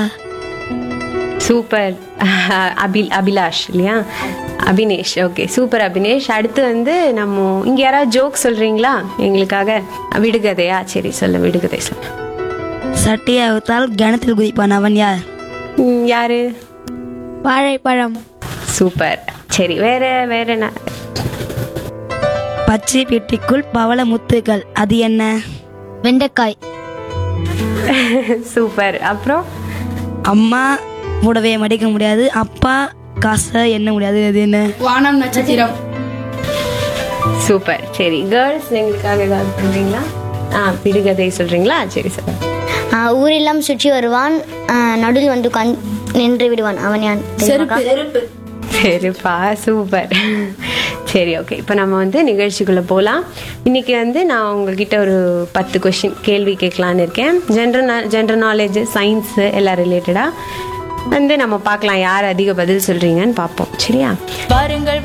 super அபில் Abhilash இல்லையா Abinesh okay super Abinesh அடுத்து வந்து நம்ம இங்க யாராவது ஜோக் சொல்றீங்களா எங்களுக்காக விடுகதையா சரி சொல்லு விடுகதை சொல்லு சட்டையை அவுத்தால் கிணத்தில் குதிப்பான் அவன் யார் ம், யாரு வாழைப்பழம் சூப்பர் சரி வேற வேற என்ன பச்சை பெட்டிக்குள் பவள முத்துகள் அது என்ன வெண்டைக்காய் சூப்பர் அப்புறம் அம்மா மூடவே மடிக்க முடியாது அப்பா காசை எண்ண முடியாது அது என்ன வானம் நட்சத்திரம் சூப்பர் சரி கேர்ள்ஸ் எங்களுக்காக ஏதாவது சொல்றீங்களா ஆ விடுகதை சொல்றீங்களா சரி சார் ஊரெல்லாம் சுற்றி வருவான் நடுவில் வந்து கண் நின்று விடுவான் அவன் யான் செருப்பு சரிப்பா சூப்பர் சரி ஓகே இப்போ நம்ம வந்து நிகழ்ச்சிக்குள்ளே போகலாம் இன்னைக்கு வந்து நான் உங்ககிட்ட ஒரு பத்து கொஷின் கேள்வி கேட்கலான்னு இருக்கேன் ஜென்ரல் ஜென்ரல் நாலேஜ் சயின்ஸு எல்லாம் ரிலேட்டடாக வந்து நம்ம பார்க்கலாம் யார் அதிக பதில் சொல்கிறீங்கன்னு பார்ப்போம் சரியா வாருங்கள்